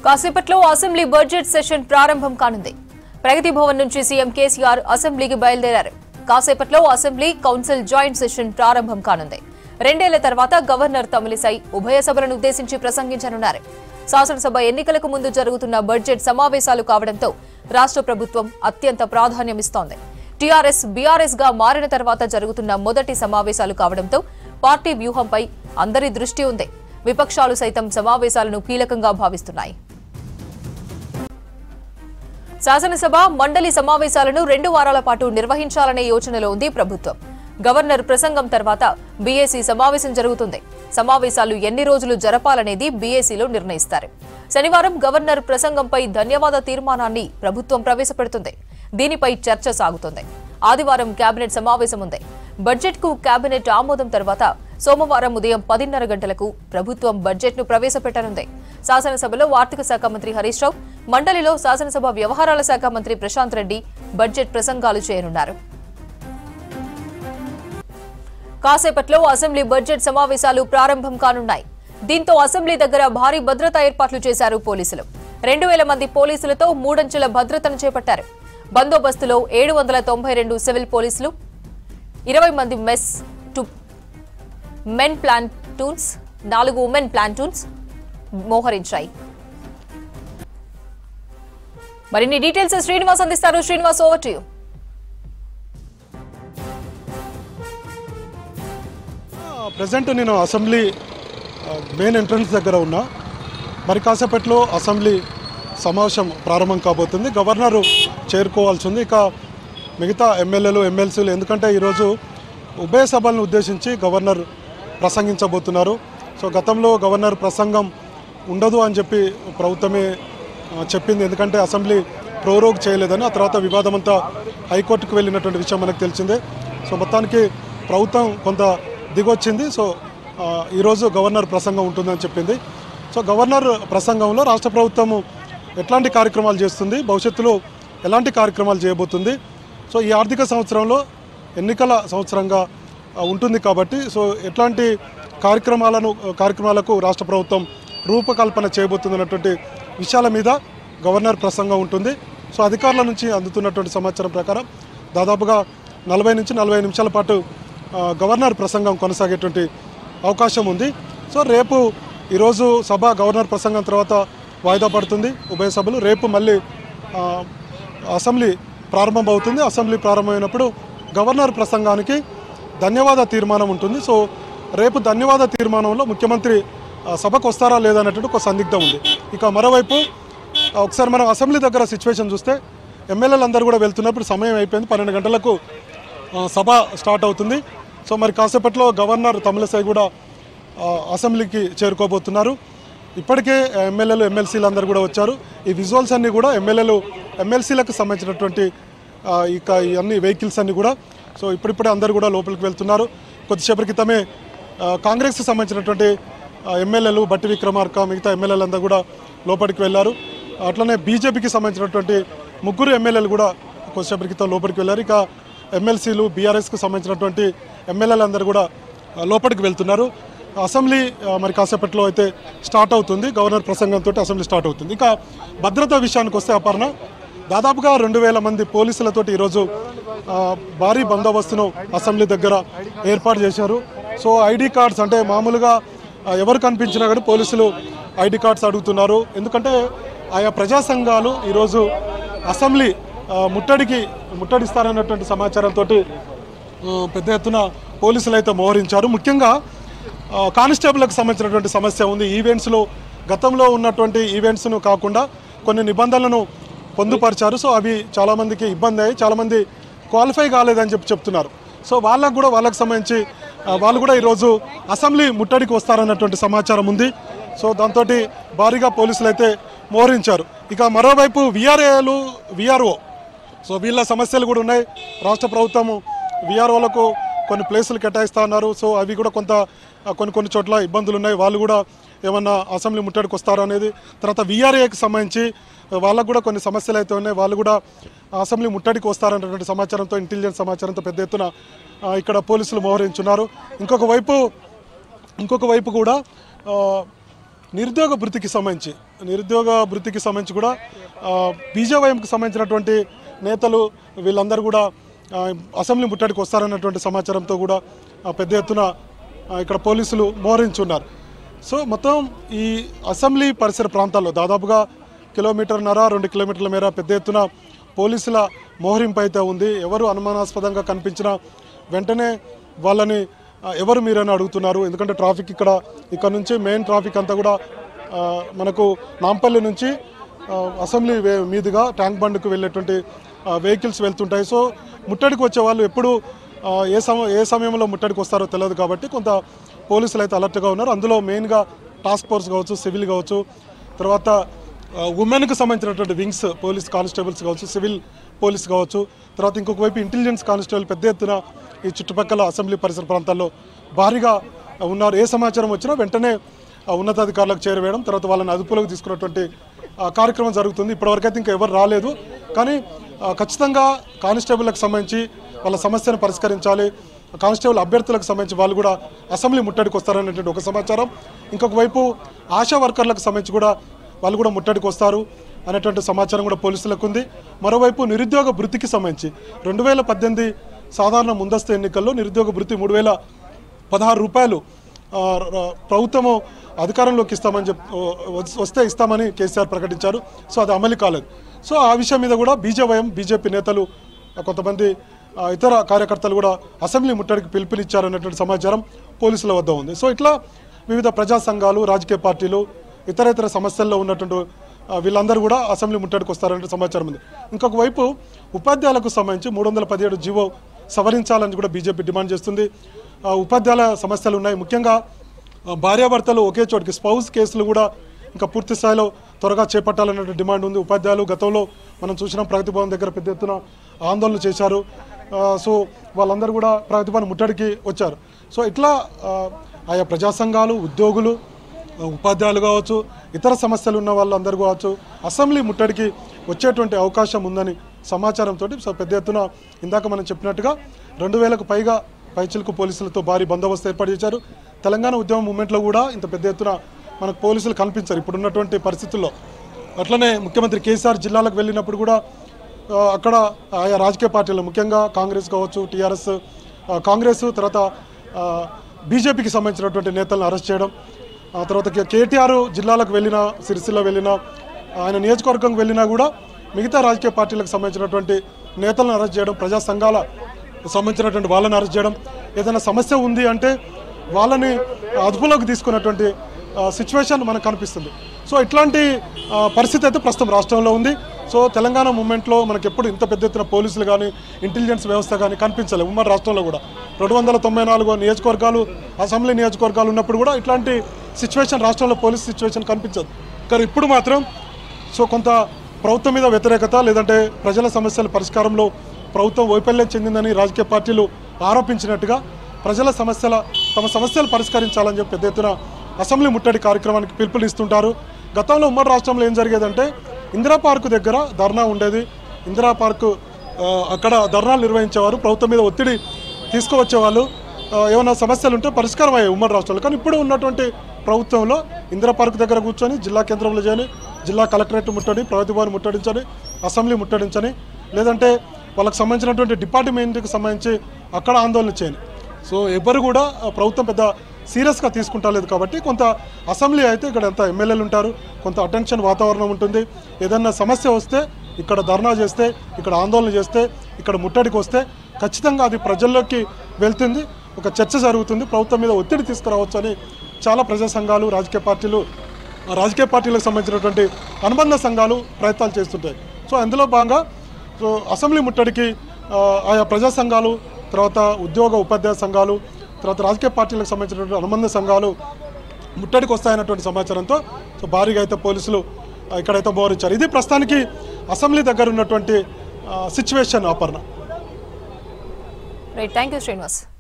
కాసేపట్లో assembly budget session ప్రారంభం కానుంది ప్రగతి భవన్ నుంచి సీఎం కేసీఆర్ అసెంబ్లీకి బయలుదేరారు కాసేపట్లో అసెంబ్లీ కౌన్సిల్ జాయింట్ సెషన్ ప్రారంభం కానుంది రెండేళ్ల తర్వాత గవర్నర్ తమిళిసై ఉభయ సభలను ఉద్దేశించి ప్రసంగించనున్నారు శాసనసభ ఎన్నికలకు ముందు జరుగుతున్న బడ్జెట్ సమావేశాలు కావడంతో రాష్ట్ర ప్రభుత్వం అత్యంత ప్రాధాన్యమిస్తోంది టీఆర్ఎస్ బీఆర్ఎస్ గా మారిన తర్వాత జరుగుతున్న మొదటి సమావేశాలు కావడంతో పార్టీ వ్యూహంపై అందరి దృష్టి ఉంది విపక్షాలు సైతం సమావేశాలను కీలకంగా భావిస్తున్నాయి శాసనసభ మండలి సమావేశాలను రెండు వారాల పాటు నిర్వహించాలనే యోచనలో ఉంది ప్రభుత్వం గవర్నర్ ప్రసంగం తర్వాత బీఏసీ సమావేశం జరుగుతుంది సమావేశాలు ఎన్ని రోజులు జరపాలనేది బీఏసీలో నిర్ణయిస్తారు శనివారం గవర్నర్ ప్రసంగంపై ధన్యవాద తీర్మానాన్ని ప్రభుత్వం ప్రవేశపెడుతుంది దీనిపై చర్చ సాగుతుంది ఆదివారం కేబినెట్ సమావేశం ఉంది బడ్జెట్ కు కేబినెట్ ఆమోదం తర్వాత సోమవారం ఉదయం పదిన్నర గంటలకు ప్రభుత్వం బడ్జెట్ ను ప్రవేశపెట్టనుంది శాసనసభలో ఆర్థిక శాఖ మంత్రి హరీష్ రావు మండలిలో శాసనసభ వ్యవహారాల శాఖ మంత్రి ప్రశాంత్ రెడ్డి బడ్జెట్ ప్రసంగాలు చేయనున్నారు కాసేపట్లో అసెంబ్లీ బడ్జెట్ సమావేశాలు ప్రారంభం కానున్నాయి దీంతో అసెంబ్లీ దగ్గర భారీ భద్రతా ఏర్పాట్లు చేశారు పోలీసులు రెండు వేల మంది పోలీసులతో మూడంచెల భద్రతను చేపట్టారు బందోబస్తులో ఏడు వందల తొంభై రెండు సివిల్ పోలీసులు ఇరవై మంది మెస్ టు మెన్ ప్లాంటూన్స్ నాలుగు ఉమెన్ ప్లాంటూన్స్ మోహరించాయి మరిన్ని డీటెయిల్స్ శ్రీనివాస్ అందిస్తారు Srinivas over to you present నేను అసెంబ్లీ ఆ, మెయిన్ ఎంట్రన్స్ దగ్గర ఉన్నా మరి కాసేపట్లో అసెంబ్లీ సమావేశం ప్రారంభం కాబోతుంది గవర్నరు చేరుకోవాల్సి ఉంది ఇక మిగతా ఎమ్మెల్యేలు ఎమ్మెల్సీలు ఎందుకంటే ఈరోజు ఉభయ సభలను ఉద్దేశించి గవర్నర్ ప్రసంగించబోతున్నారు సో గతంలో గవర్నర్ ప్రసంగం ఉండదు అని చెప్పి ప్రభుత్వమే ఆ, చెప్పింది ఎందుకంటే అసెంబ్లీ ప్రోరోగ్ చేయలేదని ఆ తర్వాత వివాదం అంతా హైకోర్టుకు వెళ్ళినటువంటి విషయం మనకు తెలిసిందే సో మొత్తానికి ప్రభుత్వం కొంత దిగొచ్చింది సో ఆ, ఈరోజు గవర్నర్ ప్రసంగం ఉంటుందని చెప్పింది సో గవర్నర్ ప్రసంగంలో రాష్ట్ర ప్రభుత్వము ఎట్లాంటి కార్యక్రమాలు చేస్తుంది భవిష్యత్తులో ఎలాంటి కార్యక్రమాలు చేయబోతుంది సో ఈ ఆర్థిక సంవత్సరంలో ఎన్నికల సంవత్సరంగా ఆ, ఉంటుంది కాబట్టి సో ఎట్లాంటి కార్యక్రమాలను కార్యక్రమాలకు రాష్ట్ర ప్రభుత్వం రూపకల్పన చేయబోతుందన్నటువంటి విషయాల మీద గవర్నర్ ప్రసంగం ఉంటుంది సో అధికారుల నుంచి అందుతున్నటువంటి సమాచారం ప్రకారం దాదాపుగా నలభై నుంచి నలభై నిమిషాల పాటు ఆ, గవర్నర్ ప్రసంగం కొనసాగేటువంటి అవకాశం ఉంది సో రేపు ఈరోజు సభ గవర్నర్ ప్రసంగం తర్వాత వాయిదా పడుతుంది ఉభయ సభలు రేపు మళ్ళీ ఆ, అసెంబ్లీ ప్రారంభమవుతుంది అసెంబ్లీ ప్రారంభమైనప్పుడు గవర్నర్ ప్రసంగానికి ధన్యవాద తీర్మానం ఉంటుంది సో రేపు ధన్యవాద తీర్మానంలో ముఖ్యమంత్రి ఆ, సభకు వస్తారా లేదా అనేటువంటి ఒక సందిగ్ధం ఉంది ఇక మరోవైపు ఆ, ఒకసారి మనం అసెంబ్లీ దగ్గర సిచ్యువేషన్ చూస్తే ఎమ్మెల్యేలు అందరూ కూడా వెళ్తున్నప్పుడు సమయం అయిపోయింది పన్నెండు గంటలకు ఆ, సభ స్టార్ట్ అవుతుంది సో మరి కాసేపట్లో గవర్నర్ తమిళసై కూడా ఆ, అసెంబ్లీకి చేరుకోబోతున్నారు ఇప్పటికే ఎమ్మెల్యేలు ఎమ్మెల్సీలు అందరూ కూడా వచ్చారు ఈ విజువల్స్ అన్నీ కూడా ఎమ్మెల్యేలు ఎమ్మెల్సీలకు సంబంధించినటువంటి ఆ, ఇక ఈ అన్ని వెహికల్స్ అన్నీ కూడా సో ఇప్పుడిప్పుడే అందరూ కూడా లోపలికి వెళ్తున్నారు కొద్దిసేపటి క్రితమే ఆ, కాంగ్రెస్కి సంబంధించినటువంటి ఆ, ఎమ్మెల్యేలు బట్టి విక్రమార్క మిగతా ఎమ్మెల్యేలు అందరూ కూడా లోపలికి వెళ్ళారు అట్లనే బీజేపీకి సంబంధించినటువంటి ముగ్గురు ఎమ్మెల్యేలు కూడా కొద్దిసేపటి క్రితం లోపలికి వెళ్ళారు ఇక ఎమ్మెల్సీలు బీఆర్ఎస్కి సంబంధించినటువంటి ఎమ్మెల్యేలు అందరూ కూడా ఆ, లోపలికి వెళ్తున్నారు అసెంబ్లీ ఆ, మరి కాసేపట్లో అయితే స్టార్ట్ అవుతుంది గవర్నర్ ప్రసంగంతో అసెంబ్లీ స్టార్ట్ అవుతుంది ఇక భద్రతా విషయానికి వస్తే అపర్ణ దాదాపుగా రెండు వేల మంది పోలీసులతోటి ఈరోజు ఆ, భారీ బందోబస్తును అసెంబ్లీ దగ్గర ఏర్పాటు చేశారు సో ఐడి కార్డ్స్ అంటే మామూలుగా ఆ, ఎవరు కనిపించినా కానీ పోలీసులు ఐడి కార్డ్స్ అడుగుతున్నారు ఎందుకంటే ఆయా ప్రజా సంఘాలు ఈరోజు అసెంబ్లీ ఆ, ముట్టడికి ముట్టడిస్తారన్నటువంటి సమాచారంతో పెద్ద ఎత్తున పోలీసులు అయితే మోహరించారు ముఖ్యంగా ఆ, కానిస్టేబుల్కి సంబంధించినటువంటి సమస్య ఉంది ఈవెంట్స్లో గతంలో ఉన్నటువంటి ఈవెంట్స్ను కాకుండా కొన్ని నిబంధనలను పొందుపరిచారు సో అవి చాలామందికి ఇబ్బంది అయ్యి చాలామంది క్వాలిఫై కాలేదని చెప్పి చెప్తున్నారు సో వాళ్ళకు కూడా వాళ్ళకి సంబంధించి ఆ, వాళ్ళు కూడా ఈరోజు అసెంబ్లీ ముట్టడికి వస్తారన్నటువంటి సమాచారం ఉంది సో దాంతో భారీగా పోలీసులు అయితే మోహరించారు ఇక మరోవైపు విఆర్ఏలు విఆర్ఓ సో వీళ్ళ సమస్యలు కూడా ఉన్నాయి రాష్ట్ర ప్రభుత్వము విఆర్ఓలకు కొన్ని ప్లేసులు కేటాయిస్తా ఉన్నారు సో అవి కూడా కొంత ఆ, కొన్ని కొన్ని చోట్ల ఇబ్బందులు ఉన్నాయి వాళ్ళు కూడా ఏమన్నా అసెంబ్లీ ముట్టడికి వస్తారో అనేది తర్వాత విఆర్ఏకి సంబంధించి ఆ, వాళ్ళకు కూడా కొన్ని సమస్యలు అయితే ఉన్నాయి వాళ్ళు కూడా అసెంబ్లీ ముట్టడికి వస్తారన్నటువంటి సమాచారంతో ఇంటెలిజెన్స్ సమాచారంతో పెద్ద ఎత్తున ఆ, ఇక్కడ పోలీసులు మోహరించున్నారు ఇంకొక వైపు ఇంకొక వైపు కూడా ఆ, నిరుద్యోగ భృతికి సంబంధించి నిరుద్యోగ భృతికి సంబంధించి కూడా ఆ, బీజేవైఎంకి సంబంధించినటువంటి నేతలు వీళ్ళందరూ కూడా ఆ, అసెంబ్లీ ముట్టడికి వస్తారన్నటువంటి సమాచారంతో కూడా ఆ, పెద్ద ఎత్తున ఆ, ఇక్కడ పోలీసులు మోహరించున్నారు సో మొత్తం ఈ అసెంబ్లీ పరిసర ప్రాంతాల్లో దాదాపుగా కిలోమీటర్న్నర రెండు కిలోమీటర్ల మేర పెద్ద ఎత్తున పోలీసుల మోహరింపు అయితే ఉంది ఎవరు అనుమానాస్పదంగా కనిపించినా వెంటనే వాళ్ళని ఆ, ఎవరు మీరని అడుగుతున్నారు ఎందుకంటే ట్రాఫిక్ ఇక్కడ ఇక్కడ నుంచి మెయిన్ ట్రాఫిక్ అంతా కూడా ఆ, మనకు నాంపల్లి నుంచి ఆ, అసెంబ్లీ వే- మీదుగా ట్యాంక్ బండ్కు వెళ్ళేటువంటి వెహికల్స్ వెళ్తుంటాయి సో ముట్టడికి వచ్చే వాళ్ళు ఎప్పుడు ఆ, ఏ సమ ఏ సమయంలో ముట్టడికి వస్తారో తెలియదు కాబట్టి కొంత పోలీసులు అయితే అలర్ట్గా ఉన్నారు అందులో మెయిన్గా టాస్క్ ఫోర్స్ కావచ్చు సివిల్ కావచ్చు తర్వాత ఉమెన్కి సంబంధించినటువంటి వింగ్స్ పోలీస్ కానిస్టేబుల్స్ కావచ్చు సివిల్ పోలీస్ కావచ్చు తర్వాత ఇంకొక వైపు ఇంటెలిజెన్స్ కానిస్టేబుల్ పెద్ద ఎత్తున ఈ చుట్టుపక్కల అసెంబ్లీ పరిసర ప్రాంతాల్లో భారీగా ఉన్నారు ఏ సమాచారం వచ్చినా వెంటనే ఆ, ఉన్నతాధికారులకు చేరవేయడం తర్వాత వాళ్ళని అదుపులోకి తీసుకున్నటువంటి ఆ, కార్యక్రమం జరుగుతుంది ఇప్పటివరకు అయితే ఇంకా ఎవరు రాలేదు కానీ ఆ, ఖచ్చితంగా కానిస్టేబుల్కి సంబంధించి వాళ్ళ సమస్యను పరిష్కరించాలి కానిస్టేబుల్ అభ్యర్థులకు సంబంధించి వాళ్ళు కూడా అసెంబ్లీ ముట్టడికి వస్తారనేటువంటి ఒక సమాచారం ఇంకొక వైపు ఆశా వర్కర్లకు సంబంధించి కూడా వాళ్ళు కూడా ముట్టడికి వస్తారు అనేటువంటి సమాచారం కూడా పోలీసులకు ఉంది మరోవైపు నిరుద్యోగ భృతికి సంబంధించి రెండు వేల పద్దెనిమిది సాధారణ ముందస్తు ఎన్నికల్లో నిరుద్యోగ భృతి మూడు వేల పదహారు రూపాయలు ఆ, ర- ప్రభుత్వము అధికారంలోకి ఇస్తామని చెప్ వస్- వస్తే ఇస్తామని కేసీఆర్ ప్రకటించారు సో అది అమలు కాలేదు సో ఆ విషయం మీద కూడా బీజేవైఎం బీజేపీ నేతలు ఆ, కొంతమంది ఆ, ఇతర కార్యకర్తలు కూడా అసెంబ్లీ ముట్టడికి పిలుపునిచ్చారనేటువంటి సమాచారం పోలీసుల వద్ద ఉంది సో ఇట్లా వివిధ ప్రజా సంఘాలు రాజకీయ పార్టీలు ఇతర ఇతర సమస్యల్లో ఉన్నటువంటి ఆ, వీళ్ళందరూ కూడా అసెంబ్లీ ముట్టడికి వస్తారనే సమాచారం ఉంది ఇంకొక వైపు ఉపాధ్యాయులకు సంబంధించి మూడు వందల పదిహేడు జీవో సవరించాలని కూడా బీజేపీ డిమాండ్ చేస్తుంది ఆ, ఉపాధ్యాయుల సమస్యలు ఉన్నాయి ముఖ్యంగా ఆ, భార్యాభర్తలు ఒకే చోటికి స్పౌస్ కేసులు కూడా ఇంకా పూర్తి స్థాయిలో త్వరగా చేపట్టాలనే డిమాండ్ ఉంది ఉపాధ్యాయులు గతంలో మనం చూసిన ప్రగతి భవన్ దగ్గర పెద్ద ఎత్తున ఆందోళన చేశారు ఆ, సో వాళ్ళందరూ కూడా ప్రగతి భవన్ ముట్టడికి వచ్చారు సో ఇట్లా ఆ, ఆయా ప్రజా సంఘాలు ఉద్యోగులు ఉపాధ్యాయులు కావచ్చు ఇతర సమస్యలు ఉన్న వాళ్ళందరూ కావచ్చు అసెంబ్లీ ముట్టడికి వచ్చేటువంటి అవకాశం ఉందని సమాచారంతో సో పెద్ద ఎత్తున ఇందాక మనం చెప్పినట్టుగా రెండు వేలకు పైగా పైచిలకు పోలీసులతో భారీ బందోబస్తు ఏర్పాటు చేశారు తెలంగాణ ఉద్యమ మూమెంట్లో కూడా ఇంత పెద్ద ఎత్తున మనకు పోలీసులు కనిపించారు ఇప్పుడున్నటువంటి పరిస్థితుల్లో అట్లనే ముఖ్యమంత్రి కేసీఆర్ జిల్లాలకు వెళ్ళినప్పుడు కూడా ఆ, అక్కడ ఆయా రాజకీయ పార్టీలు ముఖ్యంగా కాంగ్రెస్ కావచ్చు టీఆర్ఎస్ ఆ, కాంగ్రెస్ తర్వాత ఆ, బీజేపీకి సంబంధించినటువంటి నేతలను అరెస్ట్ చేయడం ఆ తర్వాత కే- కేటీఆర్ జిల్లాలకు వెళ్ళినా సిరిసిల్ల వెళ్ళినా ఆయన నియోజకవర్గం వెళ్ళినా కూడా మిగతా రాజకీయ పార్టీలకు సంబంధించినటువంటి నేతలను అరెస్ట్ చేయడం ప్రజా సంఘాల సంబంధించినటువంటి వాళ్ళని అరెస్ట్ చేయడం ఏదైనా సమస్య ఉంది అంటే వాళ్ళని అదుపులోకి తీసుకున్నటువంటి సిచ్యువేషన్ మనకు కనిపిస్తుంది సో ఇట్లాంటి ఆ, పరిస్థితి అయితే ప్రస్తుతం రాష్ట్రంలో ఉంది సో తెలంగాణ మూమెంట్లో మనకి ఎప్పుడు ఇంత పెద్ద ఎత్తున పోలీసులు కానీ ఇంటెలిజెన్స్ వ్యవస్థ కానీ కనిపించలేదు ఉమ్మడి రాష్ట్రంలో కూడా రెండు వందల తొంభై నాలుగు నియోజకవర్గాలు అసెంబ్లీ నియోజకవర్గాలు ఉన్నప్పుడు కూడా ఇట్లాంటి సిచ్యువేషన్ రాష్ట్రంలో పోలీస్ సిచ్యువేషన్ కనిపించదు కానీ ఇప్పుడు మాత్రం సో కొంత ప్రభుత్వం మీద వ్యతిరేకత లేదంటే ప్రజల సమస్యల పరిష్కారంలో ప్రభుత్వం వైఫల్యం చెందిందని రాజకీయ పార్టీలు ఆరోపించినట్టుగా ప్రజల సమస్యల తమ సమస్యలు పరిష్కరించాలని చెప్పి పెద్ద ఎత్తున అసెంబ్లీ ముట్టడి కార్యక్రమానికి పిలుపునిస్తుంటారు గతంలో ఉమ్మడి రాష్ట్రంలో ఏం జరిగేదంటే ఇందిరా పార్కు దగ్గర ధర్నా ఉండేది ఇందిరా పార్కు ఆ, అక్కడ ధర్నాలు నిర్వహించేవారు ప్రభుత్వం మీద ఒత్తిడి తీసుకువచ్చేవాళ్ళు ఆ, ఏమైనా సమస్యలు ఉంటే పరిష్కారం అయ్యాయి ఉమ్మడి రాష్ట్రాలు కానీ ఇప్పుడు ఉన్నటువంటి ప్రభుత్వంలో ఇందిరా పార్క్ దగ్గర కూర్చొని జిల్లా కేంద్రంలో చేయని జిల్లా కలెక్టరేట్ ముట్టడి ప్రగతి భవన్ ముట్టడించని అసెంబ్లీ ముట్టడించని లేదంటే వాళ్ళకి సంబంధించినటువంటి డిపార్ట్మెంట్కి సంబంధించి అక్కడ ఆందోళన చేయని సో ఎవరు కూడా ఆ, ప్రభుత్వం పెద్ద సీరియస్గా తీసుకుంటలేదు కాబట్టి కొంత అసెంబ్లీ అయితే ఇక్కడ ఎంత ఎమ్మెల్యేలు ఉంటారు కొంత అటెన్షన్ వాతావరణం ఉంటుంది ఏదన్నా సమస్య వస్తే ఇక్కడ ధర్నా చేస్తే ఇక్కడ ఆందోళన చేస్తే ఇక్కడ ముట్టడికి వస్తే ఖచ్చితంగా అది ప్రజల్లోకి వెళ్తుంది ఒక చర్చ జరుగుతుంది ప్రభుత్వం మీద ఒత్తిడి తీసుకురావచ్చు అని చాలా ప్రజా సంఘాలు రాజకీయ పార్టీలు ఆ రాజకీయ పార్టీలకు సంబంధించినటువంటి అనుబంధ సంఘాలు ప్రయత్నాలు చేస్తుంటాయి సో అందులో భాగంగా సో అసెంబ్లీ ముట్టడికి ఆ, ఆయా ప్రజా సంఘాలు తర్వాత ఉద్యోగ ఉపాధ్యాయ సంఘాలు తర్వాత రాజకీయ పార్టీలకు సంబంధించినటువంటి అనుబంధ సంఘాలు ముట్టడికి వస్తాయన్నటువంటి సమాచారంతో సో భారీగా అయితే పోలీసులు ఆ, ఇక్కడైతే మోహరించారు ఇది ప్రస్తుతానికి అసెంబ్లీ దగ్గర ఉన్నటువంటి situation Aparna right thank you Srinivas